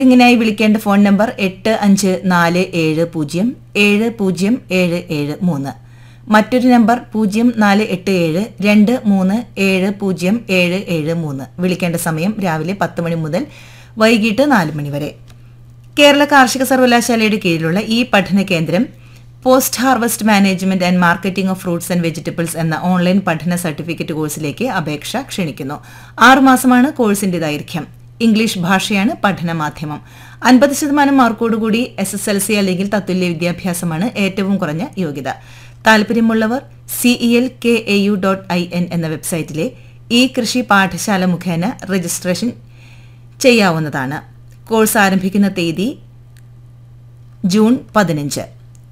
ഇങ്ങനെയായി വിളിക്കേണ്ട phone number എട്ട് അഞ്ച് നാല് ഏഴ് പൂജ്യം ഏഴ് പൂജ്യം ഏഴ് ഏഴ് മൂന്ന് മറ്റൊരു നമ്പർ പൂജ്യം നാല് എട്ട് ഏഴ് രണ്ട് മൂന്ന് ഏഴ് പൂജ്യം ഏഴ് ഏഴ് മൂന്ന് വിളിക്കേണ്ട സമയം രാവിലെ പത്ത് മണി മുതൽ വൈകിട്ട് നാല് മണി വരെ കേരള കാർഷിക സർവകലാശാലയുടെ കീഴിലുള്ള ഈ പഠന കേന്ദ്രം post harvest management and marketing of fruits and vegetables എന്ന ഓൺലൈൻ പഠന സർട്ടിഫിക്കറ്റ് കോഴ്സിലേക്ക് അപേക്ഷ ക്ഷണിക്കുന്നു ആറുമാസമാണ് കോഴ്സിന്റെ ദൈർഘ്യം ഇംഗ്ലീഷ് ഭാഷയാണ് പഠന മാധ്യമം അൻപത് ശതമാനം മാർക്കോടുകൂടി എസ് എസ് എൽ സി അല്ലെങ്കിൽ തത്തുല്യ വിദ്യാഭ്യാസമാണ് ഏറ്റവും കുറഞ്ഞ യോഗ്യത താൽപര്യമുള്ളവർ CEL K A U dot I N എന്ന വെബ്സൈറ്റിലെ ഈ കൃഷി പാഠശാല മുഖേന രജിസ്ട്രേഷൻ ചെയ്യാവുന്നതാണ് കോഴ്സ് ആരംഭിക്കുന്ന തീയതി ജൂൺ പതിനഞ്ച്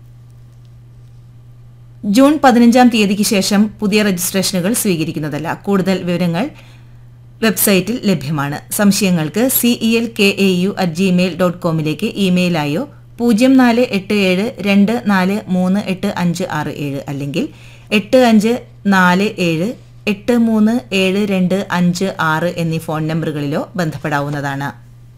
ജൂൺ പതിനഞ്ചാം തീയതിക്ക് ശേഷം പുതിയ രജിസ്ട്രേഷനുകൾ സ്വീകരിക്കുന്നതല്ല കൂടുതൽ വിവരങ്ങൾ വെബ്സൈറ്റിൽ ലഭ്യമാണ് സംശയങ്ങൾക്ക് CEL K A U at Gmail dot കോമിലേക്ക് ഇമെയിലായോ പൂജ്യം നാല് എട്ട് ഏഴ് രണ്ട് നാല് മൂന്ന് എട്ട് അഞ്ച് ആറ് ഏഴ് അല്ലെങ്കിൽ എട്ട് അഞ്ച് നാല് ഏഴ് എട്ട് മൂന്ന് ഏഴ് രണ്ട് അഞ്ച് ആറ് എന്നീ ഫോൺ നമ്പറുകളിലോ ബന്ധപ്പെടാവുന്നതാണ്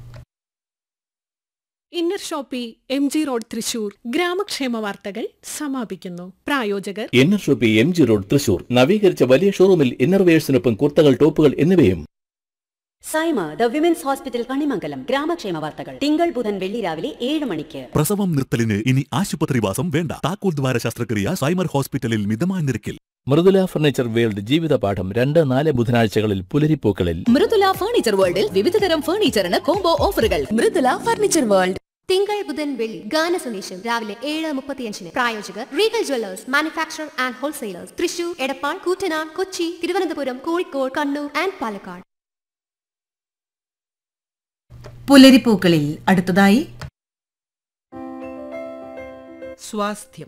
inner shoppe M G road Thrissur ഗ്രാമക്ഷേമ വാർത്തകൾ സമാപിക്കുന്നു പ്രായോജകർ inner shoppe M G road Thrissur നവീകരിച്ച വലിയ ഷോറൂമിൽ ഇന്നർവേഴ്സിനൊപ്പം കുർത്തകൾ ടോപ്പുകൾ എന്നിവയും Saima the women's hospital Kanimangalam ഗ്രാമക്ഷേമ വാർത്തകൾ തിങ്കൾ ബുധൻ വെള്ളി രാവിലെ ഏഴ് മണിക്ക് പ്രസവം നിർത്തലിന് ഇനി ആശുപത്രിവാസം വേണ്ട താക്കോൽ ദ്വാര ശസ്ത്രക്രിയ സൈമർ ഹോസ്പിറ്റലിൽ മിതമായ നിരക്കിൽ മൃദുല ഫർണിച്ചർ വേൾഡ് ജീവിതപാഠം രണ്ട് നാല് ബുധനാഴ്ചകളിൽ പുലരിപ്പൂക്കളിൽ മൃദുല ഫർണിച്ചർ വേൾഡിൽ വിവിധതരം ഫർണിച്ചറിന് കോംബോ ഓഫറുകൾ മൃദുല ഫർണിച്ചർ വേൾഡ് തിങ്കൾ ബുധൻ വെള്ളി ഗാന സന്ദേശം രാവിലെ ഏഴ് മുപ്പത്തിയഞ്ചിന് പ്രായോജകർ Regal jewellers manufacture and wholesalers Thrissur Edappal Koottanad Kochi Thiruvananthapuram Kozhikode Kannur and Palakkad പുലരിപ്പൂക്കളിൽ അടുത്തതായി സ്വാസ്ഥ്യം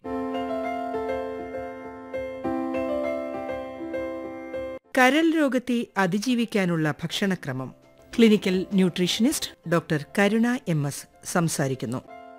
കരൾ രോഗത്തെ അതിജീവിക്കാനുള്ള ഭക്ഷണക്രമം clinical nutritionist doctor Karuna M S സംസാരിക്കുന്നു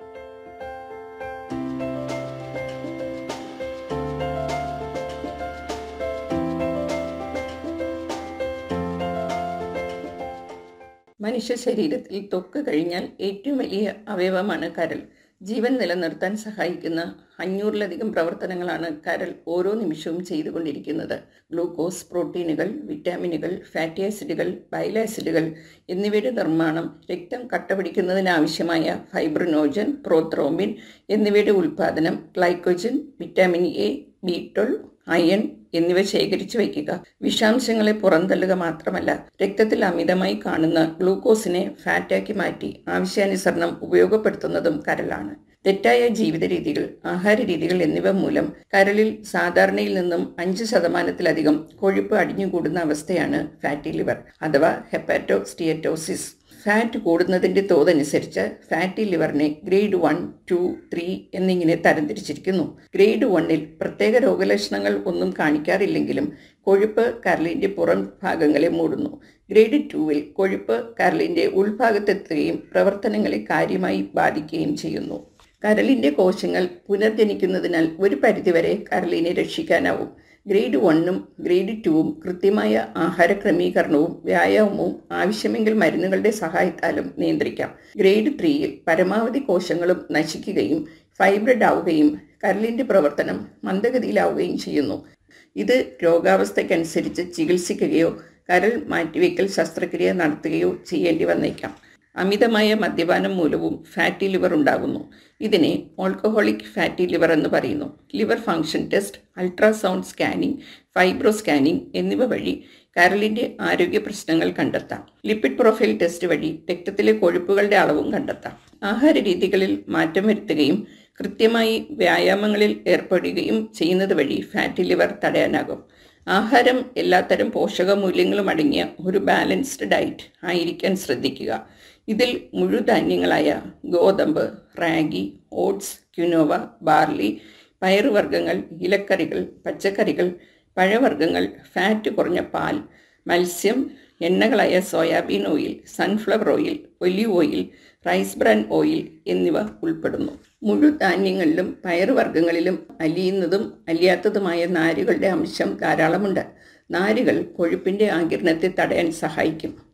മനുഷ്യ ശരീരത്തിൽ ത്വക്ക് കഴിഞ്ഞാൽ ഏറ്റവും വലിയ അവയവമാണ് കരൾ ജീവൻ നിലനിർത്താൻ സഹായിക്കുന്ന അഞ്ഞൂറിലധികം പ്രവർത്തനങ്ങളാണ് കരൾ ഓരോ നിമിഷവും ചെയ്തുകൊണ്ടിരിക്കുന്നത് ഗ്ലൂക്കോസ് പ്രോട്ടീനുകൾ വിറ്റാമിനുകൾ ഫാറ്റി ആസിഡുകൾ ബൈലാസിഡുകൾ എന്നിവയുടെ നിർമ്മാണം രക്തം കട്ടപിടിക്കുന്നതിനാവശ്യമായ ഫൈബ്രിനോജൻ പ്രോത്രോംബിൻ എന്നിവയുടെ ഉൽപ്പാദനം glycogen vitamin A B twelve iron എന്നിവ ശേഖരിച്ചു വയ്ക്കുക വിഷാംശങ്ങളെ പുറന്തള്ളുക മാത്രമല്ല രക്തത്തിൽ അമിതമായി കാണുന്ന ഗ്ലൂക്കോസിനെ ഫാറ്റാക്കി മാറ്റി ആവശ്യാനുസരണം ഉപയോഗപ്പെടുത്തുന്നതും കരളാണ് തെറ്റായ ജീവിത രീതികൾ ആഹാര രീതികൾ എന്നിവ മൂലം കരളിൽ സാധാരണയിൽ നിന്നും അഞ്ച് ശതമാനത്തിലധികം കൊഴുപ്പ് അടിഞ്ഞുകൂടുന്ന അവസ്ഥയാണ് ഫാറ്റി ലിവർ അഥവാ ഹെപ്പാറ്റോസ്റ്റിയറ്റോസിസ് ഫാറ്റ് കൂടുന്നതിൻ്റെ തോതനുസരിച്ച് ഫാറ്റി ലിവറിനെ ഗ്രേഡ് വൺ ടു ത്രീ എന്നിങ്ങനെ തരംതിരിച്ചിരിക്കുന്നു ഗ്രേഡ് വണ്ണിൽ പ്രത്യേക രോഗലക്ഷണങ്ങൾ ഒന്നും കാണിക്കാറില്ലെങ്കിലും കൊഴുപ്പ് കരളിൻ്റെ പുറം ഭാഗങ്ങളെ മൂടുന്നു ഗ്രേഡ് ടുവിൽ കൊഴുപ്പ് കരളിൻ്റെ ഉൾഭാഗത്തെത്തുകയും പ്രവർത്തനങ്ങളെ കാര്യമായി ബാധിക്കുകയും ചെയ്യുന്നു കരളിൻ്റെ കോശങ്ങൾ പുനർജനിക്കുന്നതിനാൽ ഒരു പരിധിവരെ കരളിനെ രക്ഷിക്കാനാവും ഗ്രേഡ് വണ്ണും ഗ്രേഡ് ടുവും കൃത്യമായ ആഹാര ക്രമീകരണവും വ്യായാമവും ആവശ്യമെങ്കിൽ മരുന്നുകളുടെ സഹായത്താലും നിയന്ത്രിക്കാം ഗ്രേഡ് ത്രീയിൽ പരമാവധി കോശങ്ങളും നശിക്കുകയും ഫൈബ്രഡ് ആവുകയും കരളിൻ്റെ പ്രവർത്തനം മന്ദഗതിയിലാവുകയും ചെയ്യുന്നു ഇത് രോഗാവസ്ഥയ്ക്കനുസരിച്ച് ചികിത്സിക്കുകയോ കരൾ മാറ്റിവെക്കൽ ശസ്ത്രക്രിയ നടത്തുകയോ ചെയ്യേണ്ടി വന്നേക്കാം അമിതമായ മദ്യപാനം മൂലവും ഫാറ്റി ലിവർ ഉണ്ടാകുന്നു ഇതിനെ ഓൾക്കഹോളിക് ഫാറ്റി ലിവർ എന്ന് പറയുന്നു liver function test ultrasound scanning fibro scanning എന്നിവ വഴി കരളിൻ്റെ ആരോഗ്യ പ്രശ്നങ്ങൾ കണ്ടെത്താം ലിപ്പിഡ് പ്രൊഫൈൽ ടെസ്റ്റ് വഴി രക്തത്തിലെ കൊഴുപ്പുകളുടെ അളവും കണ്ടെത്താം ആഹാര രീതികളിൽ മാറ്റം വരുത്തുകയും കൃത്യമായി വ്യായാമങ്ങളിൽ ഏർപ്പെടുകയും ചെയ്യുന്നത് വഴി ഫാറ്റി ലിവർ തടയാനാകും ആഹാരം എല്ലാത്തരം പോഷകമൂല്യങ്ങളും അടങ്ങിയ ഒരു ബാലൻസ്ഡ് ഡയറ്റ് ആയിരിക്കാൻ ശ്രദ്ധിക്കുക ഇതിൽ മുഴുധാന്യങ്ങളായ ഗോതമ്പ് റാഗി ഓട്സ് ക്യുനോവ ബാർലി പയറുവർഗ്ഗങ്ങൾ ഇലക്കറികൾ പച്ചക്കറികൾ പഴവർഗ്ഗങ്ങൾ ഫാറ്റ് കുറഞ്ഞ പാൽ മത്സ്യം എണ്ണകളായ soybean oil sunflower oil olive oil rice bran oil എന്നിവ ഉൾപ്പെടുന്നു മുഴുധാന്യങ്ങളിലും പയറുവർഗ്ഗങ്ങളിലും അലിയുന്നതും അലിയാത്തതുമായ നാരുകളുടെ അംശം ധാരാളമുണ്ട് നാരുകൾ കൊഴുപ്പിൻ്റെ ആകിരണത്തെ തടയാൻ സഹായിക്കും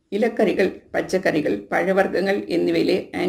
ഇലക്കറികൾ പച്ചക്കറികൾ പഴവർഗ്ഗങ്ങൾ എന്നിവയിലെ